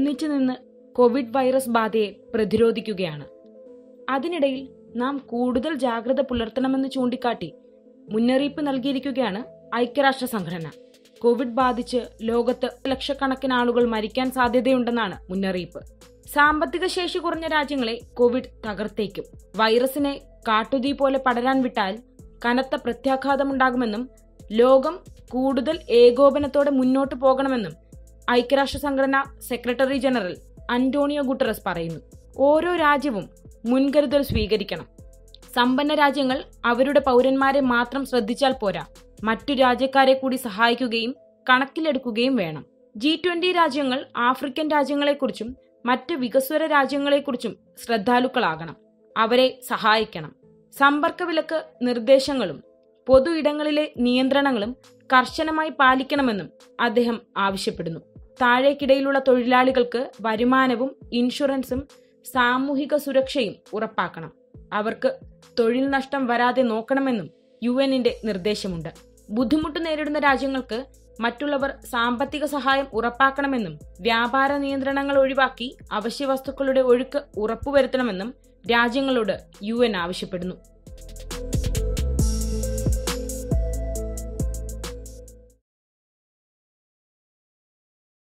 ഒന്നിച്ചു നിന്ന് Covid virus ബാധയെ പ്രതിരോധിക്കുകയാണ് അതിനിടയിൽ നാം കൂടുതൽ ജാഗ്രത പുലർത്തണമെന്ന് ചൂണ്ടിക്കാട്ടി മുന്നറിയിപ്പ് നൽകിയിരിക്കുകയാണ് ഐക്യരാഷ്ട്ര സംഘടന കോവിഡ് ബാധിച്ച് ലോകത്ത് ലക്ഷക്കണക്കിന് ആളുകൾ മരിക്കാൻ സാധ്യതയുണ്ടെന്നാണ് മുന്നറിയിപ്പ് സാമ്പത്തിക ശേഷി കുറഞ്ഞ രാജ്യങ്ങളെ കോവിഡ് തകർത്തേക്കും വൈറസിനെ കാട്ടുതീ പോലെ പടരാൻ വിട്ടാൽ കനത്ത പ്രത്യാഘാതമുണ്ടാകുമെന്നും ലോകം കൂടുതൽ ഏകോപനത്തോടെ മുന്നോട്ട് പോകണമെന്നും ഐക്യരാഷ്ട്ര സംഘടന സെക്രട്ടറി ജനറൽ അന്റോണിയോ ഗുട്ടറസ് പറയുന്നു ഓരോ രാജ്യവും മുൻകരുതൽ സ്വീകരിക്കണം സമ്പന്ന രാജ്യങ്ങൾ അവരുടെ പൗരന്മാരെ മാത്രം ശ്രദ്ധിച്ചാൽ പോരാ മറ്റു രാജ്യക്കാരെ കൂടി സഹായിക്കുകയും കണക്കിലെടുക്കുകയും വേണം ജി ട്വന്റി രാജ്യങ്ങൾ ആഫ്രിക്കൻ രാജ്യങ്ങളെക്കുറിച്ചും മറ്റ് വികസ്വര രാജ്യങ്ങളെക്കുറിച്ചും ശ്രദ്ധാലുക്കളാകണം അവരെ സഹായിക്കണം സമ്പർക്ക വിലക്ക് നിർദ്ദേശങ്ങളും പൊതു ഇടങ്ങളിലെ നിയന്ത്രണങ്ങളും കർശനമായി പാലിക്കണമെന്നും അദ്ദേഹം ആവശ്യപ്പെടുന്നു താഴേക്കിടയിലുള്ള തൊഴിലാളികൾക്ക് വരുമാനവും ഇൻഷുറൻസും സാമൂഹിക സുരക്ഷയും ഉറപ്പാക്കണം അവർക്ക് തൊഴിൽ നഷ്ടം വരാതെ നോക്കണമെന്നും യു എന്നിന്റെ നിർദ്ദേശമുണ്ട് ബുദ്ധിമുട്ട് നേരിടുന്ന രാജ്യങ്ങൾക്ക് മറ്റുള്ളവർ സാമ്പത്തിക സഹായം ഉറപ്പാക്കണമെന്നും വ്യാപാര നിയന്ത്രണങ്ങൾ ഒഴിവാക്കി അവശ്യ വസ്തുക്കളുടെ ഒഴുക്ക് ഉറപ്പുവരുത്തണമെന്നും രാജ്യങ്ങളോട് യു ആവശ്യപ്പെടുന്നു